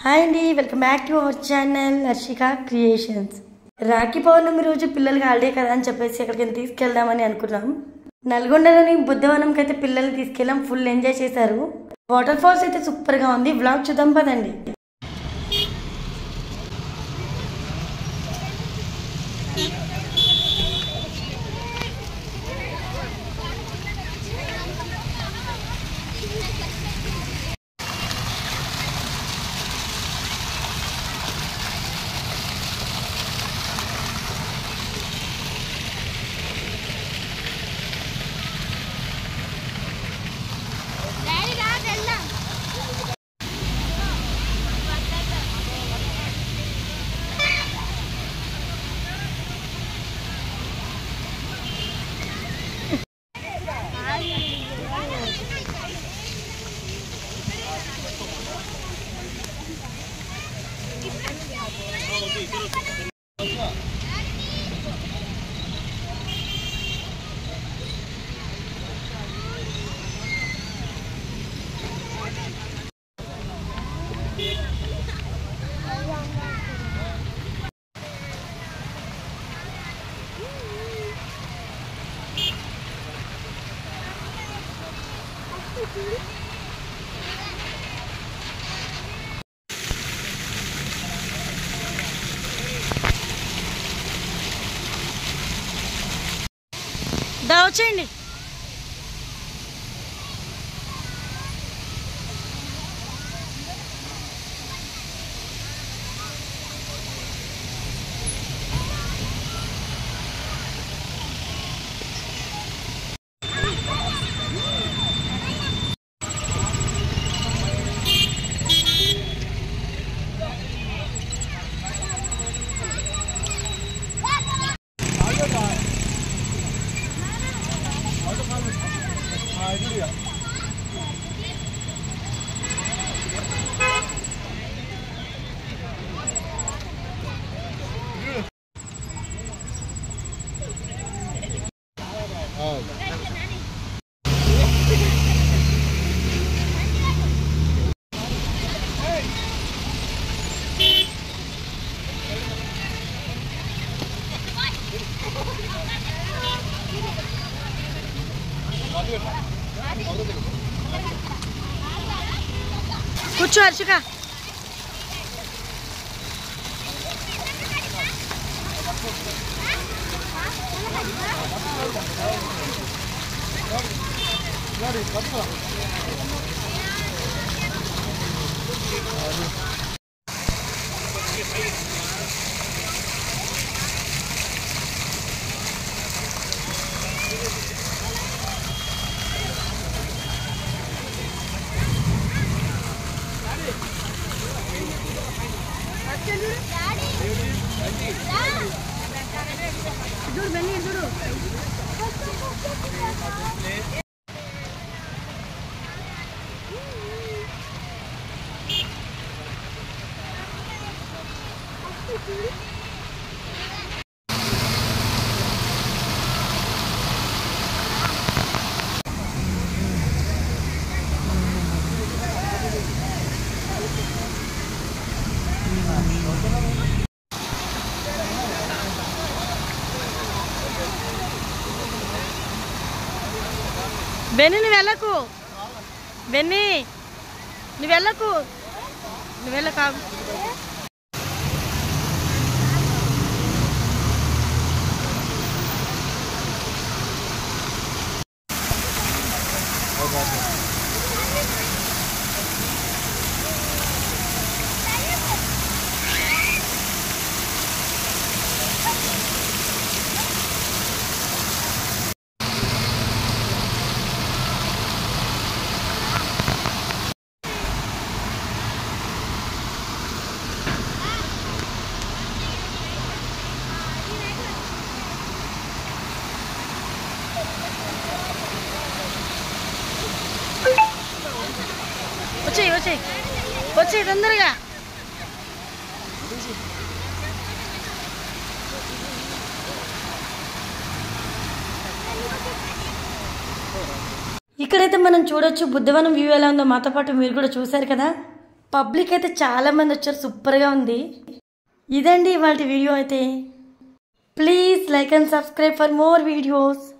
Hi అండి welcome back to our channel Harshika creations Rakhi Pournami రోజు పిల్లలకి హాలిడే కదా అని చెప్పేసి ఎక్కడికి తీసుకెళ్దామని అనుకున్నాం నల్గొండలోని బుద్ధవనంకి అయితే పిల్లల్ని తీసుకెళ్ళాం ఫుల్ ఎంజాయ్ చేశారు వాటర్ ఫాల్స్ అయితే సూపర్గా ఉంది బ్లాగ్ చూద్దాం పదండి డాడీ రా వెళ్దాం దా వచ్చేయండి కూర్చో హర్షిక బెన్ని నువ్వు వెళ్ళకు బెన్ని నువ్వు వెళ్ళకు నువ్వు వెళ్ళకు ఆగు. వచ్చేయి వచ్చేయి వచ్చేయి తొందరగా ఇక్కడైతే మనం చూడొచ్చు బుద్ధవనం వ్యూ ఎలా ఉందో మాతో పాటు మీరు కూడా చూశారు కదా పబ్లిక్ అయితే చాలా మంది వచ్చారు సూపర్గా ఉంది ఇదండి ఇవాళ వీడియో అయితే please like and subscribe for more videos